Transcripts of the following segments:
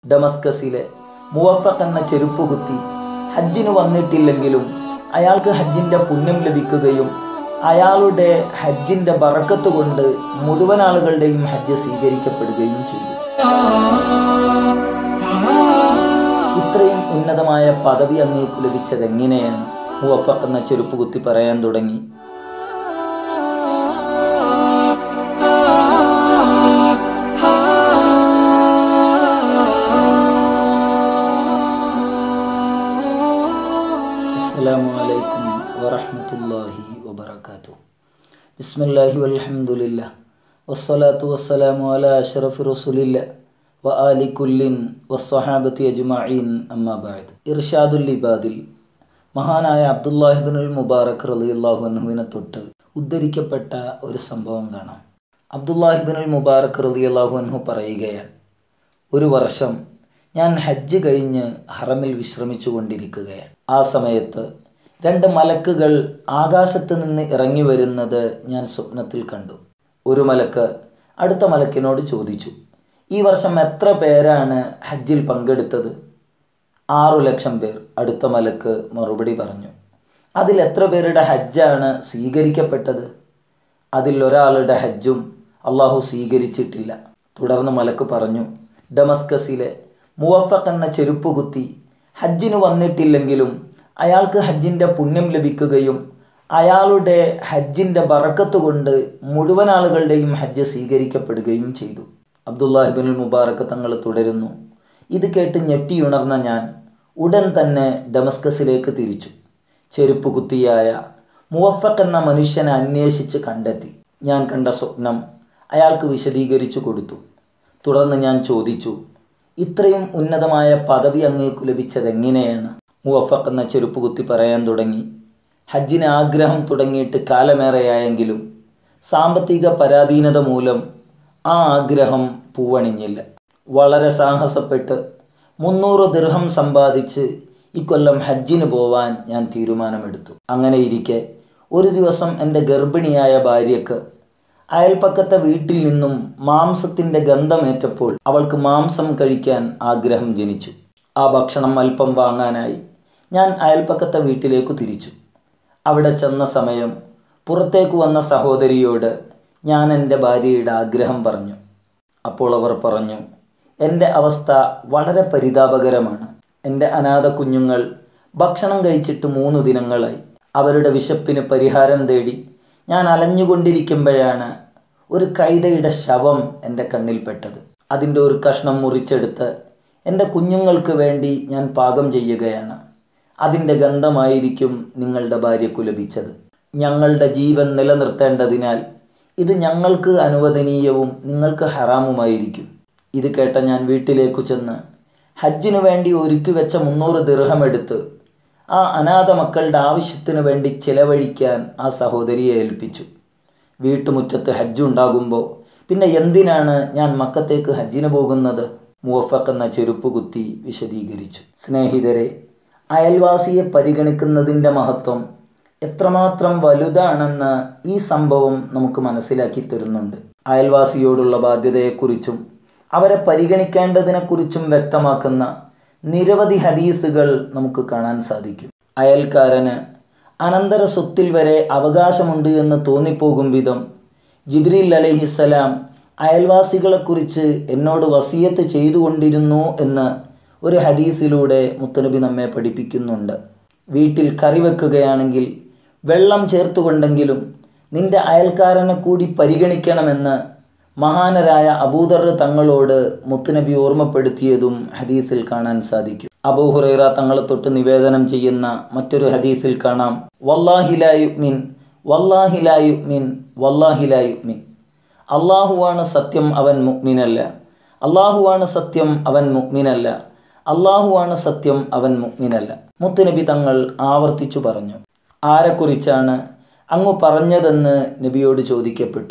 ഡമസ്കസിലെ മുവഫഖ് എന്ന ചെരുപ്പ് കുത്തി ഹജ്ജിന് വന്നിട്ടില്ലെങ്കിലും അയാൾക്ക് ഹജ്ജിൻ്റെ പുണ്യം ലഭിക്കുകയും അയാളുടെ ഹജ്ജിൻ്റെ ബറക്കത്ത് കൊണ്ട് മുഴുവൻ ആളുകളുടെയും ഹജ്ജ് സ്വീകരിക്കപ്പെടുകയും ചെയ്തു ഇത്രയും ഉന്നതമായ പദവി അങ്ങേക്ക് ലഭിച്ചത് എങ്ങനെയാണ് മുവഫഖ് എന്ന ചെരുപ്പ് കുത്തി പറയാൻ തുടങ്ങി അസ്സലാമു അലൈക്കും വറഹ്മത്തുള്ളാഹി വബറകാതുഹു ബിസ്മില്ലാഹി വൽഹംദുലില്ലാ വസ്സലാത്തു വസ്സലാമു അലാ അഷ്റഫി റസൂലില്ലാ വ ആലി കുല്ലിൻ വസ്സഹാബത്തി അജ്മഈൻ അമ്മാ ബഅദ് ഇർഷാദുൽ ഇബാദിൽ മഹാനായ അബ്ദുല്ലാഹിബിനുൽ മുബാറക് റളിയല്ലാഹു അൻഹുവിനെ തൊട്ട് ഉദ്ധരിക്കപ്പെട്ട ഒരു സംഭവം കാണാം അബ്ദുല്ലാഹിബിനുൽ മുബാറക് റളിയല്ലാഹു അൻഹു പറയുകയാണ് ഒരു വർഷം ഞാൻ ഹജ്ജ് കഴിഞ്ഞ് ഹറമിൽ വിശ്രമിച്ചു കൊണ്ടിരിക്കുകയാണ് ആ സമയത്ത് രണ്ട് മലക്കുകൾ ആകാശത്ത് നിന്ന് ഇറങ്ങി വരുന്നത് ഞാൻ സ്വപ്നത്തിൽ കണ്ടു ഒരു മലക്ക് അടുത്ത മലക്കിനോട് ചോദിച്ചു ഈ വർഷം എത്ര പേരാണ് ഹജ്ജിൽ പങ്കെടുത്തത് ആറു ലക്ഷം പേർ അടുത്ത മലക്ക് മറുപടി പറഞ്ഞു അതിൽ എത്ര പേരുടെ ഹജ്ജാണ് സ്വീകരിക്കപ്പെട്ടത് അതിൽ ഒരാളുടെ ഹജ്ജും അള്ളാഹു സ്വീകരിച്ചിട്ടില്ല തുടർന്ന് മലക്ക് പറഞ്ഞു ഡമസ്കസിലെ മുവഫഖ് എന്ന ചെരുപ്പ് കുത്തി ഹജ്ജിന് വന്നിട്ടില്ലെങ്കിലും അയാൾക്ക് ഹജ്ജിൻ്റെ പുണ്യം ലഭിക്കുകയും അയാളുടെ ഹജ്ജിൻ്റെ ബറക്കത്ത് കൊണ്ട് മുഴുവൻ ആളുകളുടെയും ഹജ്ജ് സ്വീകരിക്കപ്പെടുകയും ചെയ്തു അബ്ദുല്ലാഹിബിനുൽ മുബാറക്ക് തങ്ങൾ തുടരുന്നു ഇത് കേട്ട് ഞെട്ടിയുണർന്ന ഞാൻ ഉടൻ തന്നെ ഡമസ്കസിലേക്ക് തിരിച്ചു ചെരുപ്പ് കുത്തിയായ മുവഫഖ് എന്ന മനുഷ്യനെ അന്വേഷിച്ച് കണ്ടെത്തി ഞാൻ കണ്ട സ്വപ്നം അയാൾക്ക് വിശദീകരിച്ചു കൊടുത്തു തുടർന്ന് ഞാൻ ചോദിച്ചു ഇത്രയും ഉന്നതമായ പദവി അങ്ങേക്കു ലഭിച്ചത് എങ്ങനെയാണ് മുവഫഖ് എന്ന ചെരുപ്പ് കുത്തി പറയാൻ തുടങ്ങി ഹജ്ജിന് ആഗ്രഹം തുടങ്ങിയിട്ട് കാലമേറെയായെങ്കിലും സാമ്പത്തിക പരാധീനത മൂലം ആ ആഗ്രഹം പൂവണിഞ്ഞില്ല വളരെ സാഹസപ്പെട്ട് മുന്നൂറ് ദിർഹം സമ്പാദിച്ച് ഇക്കൊല്ലം ഹജ്ജിന് പോവാൻ ഞാൻ തീരുമാനമെടുത്തു അങ്ങനെ ഇരിക്കെ ഒരു ദിവസം എൻ്റെ ഗർഭിണിയായ ഭാര്യയ്ക്ക് അയൽപ്പക്കത്തെ വീട്ടിൽ നിന്നും മാംസത്തിൻ്റെ ഗന്ധമേറ്റപ്പോൾ അവൾക്ക് മാംസം കഴിക്കാൻ ആഗ്രഹം ജനിച്ചു ആ ഭക്ഷണം അല്പം വാങ്ങാനായി ഞാൻ അയൽപ്പക്കത്തെ വീട്ടിലേക്ക് തിരിച്ചു അവിടെ ചെന്ന സമയം പുറത്തേക്ക് വന്ന സഹോദരിയോട് ഞാൻ എൻ്റെ ഭാര്യയുടെ ആഗ്രഹം പറഞ്ഞു അപ്പോൾ അവർ പറഞ്ഞു എൻ്റെ അവസ്ഥ വളരെ പരിതാപകരമാണ് എൻ്റെ അനാഥ കുഞ്ഞുങ്ങൾ ഭക്ഷണം കഴിച്ചിട്ട് മൂന്ന് ദിനങ്ങളായി അവരുടെ വിശപ്പിന് പരിഹാരം തേടി ഞാൻ അലഞ്ഞുകൊണ്ടിരിക്കുമ്പോഴാണ് ഒരു കൈതയുടെ ശവം എൻ്റെ കണ്ണിൽപ്പെട്ടത് അതിൻ്റെ ഒരു കഷ്ണം മുറിച്ചെടുത്ത് എൻ്റെ കുഞ്ഞുങ്ങൾക്ക് വേണ്ടി ഞാൻ പാകം ചെയ്യുകയാണ് അതിൻ്റെ ഗന്ധമായിരിക്കും നിങ്ങളുടെ ഭാര്യയ്ക്കു ലഭിച്ചത് ഞങ്ങളുടെ ജീവൻ നിലനിർത്തേണ്ടതിനാൽ ഇത് ഞങ്ങൾക്ക് അനുവദനീയവും നിങ്ങൾക്ക് ഹറാമുമായിരിക്കും ഇത് കേട്ട ഞാൻ വീട്ടിലേക്കു ചെന്ന് ഹജ്ജിനു വേണ്ടി ഒരുക്കി വെച്ച മുന്നൂറ് ദിർഹം എടുത്ത് ആ അനാഥ മക്കളുടെ ആവശ്യത്തിനു വേണ്ടി ചിലവഴിക്കാൻ ആ സഹോദരിയെ ഏൽപ്പിച്ചു വീട്ടുമുറ്റത്ത് ഹജ്ജ് ഉണ്ടാകുമ്പോൾ പിന്നെ എന്തിനാണ് ഞാൻ മക്കത്തേക്ക് ഹജ്ജിന് പോകുന്നത് മുവഫഖ് എന്ന ചെരുപ്പ് കുത്തി വിശദീകരിച്ചു സ്നേഹിതരെ അയൽവാസിയെ പരിഗണിക്കുന്നതിൻ്റെ മഹത്വം എത്രമാത്രം വലുതാണെന്ന് ഈ സംഭവം നമുക്ക് മനസ്സിലാക്കി തരുന്നുണ്ട് അയൽവാസിയോടുള്ള ബാധ്യതയെക്കുറിച്ചും അവരെ പരിഗണിക്കേണ്ടതിനെക്കുറിച്ചും വ്യക്തമാക്കുന്ന നിരവധി ഹദീസുകൾ നമുക്ക് കാണാൻ സാധിക്കും അയൽക്കാരന് അനന്തര സ്വത്തിൽ വരെ അവകാശമുണ്ട് എന്ന് തോന്നിപ്പോകും വിധം ജിബ്രീൽ അലഹിസലാം അയൽവാസികളെക്കുറിച്ച് എന്നോട് വസിയത്ത് ചെയ്തുകൊണ്ടിരുന്നു എന്ന് ഒരു ഹദീസിലൂടെ മുത്തനബി നമ്മെ പഠിപ്പിക്കുന്നുണ്ട് വീട്ടിൽ കറി വെക്കുകയാണെങ്കിൽ വെള്ളം ചേർത്തുകൊണ്ടെങ്കിലും നിന്റെ അയൽക്കാരനെ കൂടി പരിഗണിക്കണമെന്ന് മഹാനരായ അബൂദർ തങ്ങളോട് മുത്തുനബി ഓർമ്മപ്പെടുത്തിയതും ഹദീസിൽ കാണാൻ സാധിക്കും അബൂഹുറൈറ തങ്ങളെ തൊട്ട് നിവേദനം ചെയ്യുന്ന മറ്റൊരു ഹദീസിൽ കാണാം വല്ലാഹിലായുമിൻ വല്ലാഹിലായുമിൻ വല്ലാഹിലായുമിൻ അള്ളാഹുവാണ് സത്യം അവൻ മുഗ്മിനല്ല അള്ളാഹുവാണ് സത്യം അവൻ മുഗ്മിനല്ല അള്ളാഹുവാണ് സത്യം അവൻ മുഗ്മിനല്ല മുത്തുനബി തങ്ങൾ ആവർത്തിച്ചു പറഞ്ഞു ആരെക്കുറിച്ചാണ് അങ്ങു പറഞ്ഞതെന്ന് നബിയോട് ചോദിക്കപ്പെട്ടു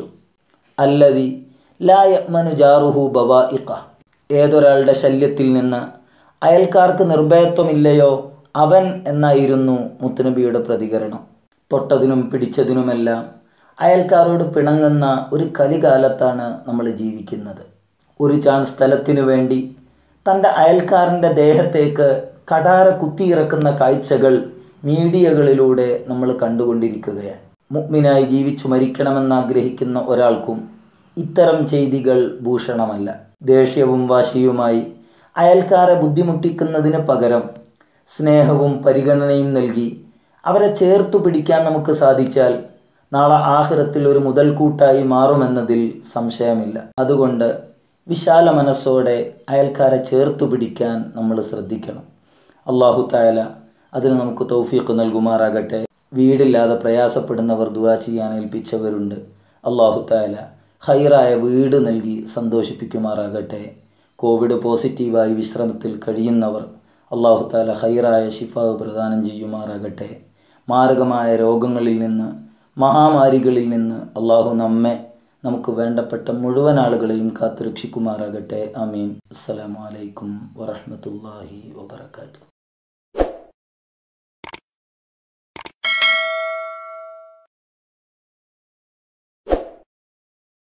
അല്ലതി ലായമനു ജാറുഹു ബവാഇഖ ഏതൊരാളുടെ ശല്യത്തിൽ നിന്ന് അയൽക്കാർക്ക് നിർഭയത്വമില്ലയോ അവൻ എന്നായിരുന്നു മുത്തുനബിയുടെ പ്രതികരണം തൊട്ടതിനും പിടിച്ചതിനുമെല്ലാം അയൽക്കാരോട് പിണങ്ങുന്ന ഒരു കലികാലത്താണ് നമ്മൾ ജീവിക്കുന്നത് ഒരു ചാൺ സ്ഥലത്തിനു വേണ്ടി തൻ്റെ അയൽക്കാരൻ്റെ ദേഹത്തേക്ക് കടാര കുത്തിയിറക്കുന്ന കാഴ്ചകൾ മീഡിയകളിലൂടെ നമ്മൾ കണ്ടുകൊണ്ടിരിക്കുകയാണ് മുഗ്മിനായി ജീവിച്ചു മരിക്കണമെന്ന് ആഗ്രഹിക്കുന്ന ഒരാൾക്കും ഇത്തരം ചെയ്തികൾ ഭൂഷണമല്ല ദേഷ്യവും വാശിയുമായി അയൽക്കാരെ ബുദ്ധിമുട്ടിക്കുന്നതിന് പകരം സ്നേഹവും പരിഗണനയും നൽകി അവരെ ചേർത്തു പിടിക്കാൻ നമുക്ക് സാധിച്ചാൽ നാളെ ആഹ്റത്തിൽ ഒരു മുതൽക്കൂട്ടായി മാറുമെന്നതിൽ സംശയമില്ല അതുകൊണ്ട് വിശാല മനസ്സോടെ അയൽക്കാരെ ചേർത്തു പിടിക്കാൻ നമ്മൾ ശ്രദ്ധിക്കണം അള്ളാഹു തായാല അതിന് നമുക്ക് തൗഫീഖ് നൽകുമാറാകട്ടെ വീടില്ലാതെ പ്രയാസപ്പെടുന്നവർ ദുവാ ചെയ്യാൻ ഏൽപ്പിച്ചവരുണ്ട് അള്ളാഹു തായാല ഹൈറായ വീട് നൽകി സന്തോഷിപ്പിക്കുമാറാകട്ടെ കോവിഡ് പോസിറ്റീവായി വിശ്രമത്തിൽ കഴിയുന്നവർ അള്ളാഹു താല ഹൈറായ ഷിഫാവ് പ്രദാനം ചെയ്യുമാറാകട്ടെ മാരകമായ രോഗങ്ങളിൽ നിന്ന് മഹാമാരികളിൽ നിന്ന് അള്ളാഹു നമ്മെ നമുക്ക് വേണ്ടപ്പെട്ട മുഴുവൻ ആളുകളെയും കാത്തുരക്ഷിക്കുമാറാകട്ടെ അമീൻ അസ്സലാമു അലൈക്കും വറഹ്മത്തുള്ളാഹി വബറകാതുഹു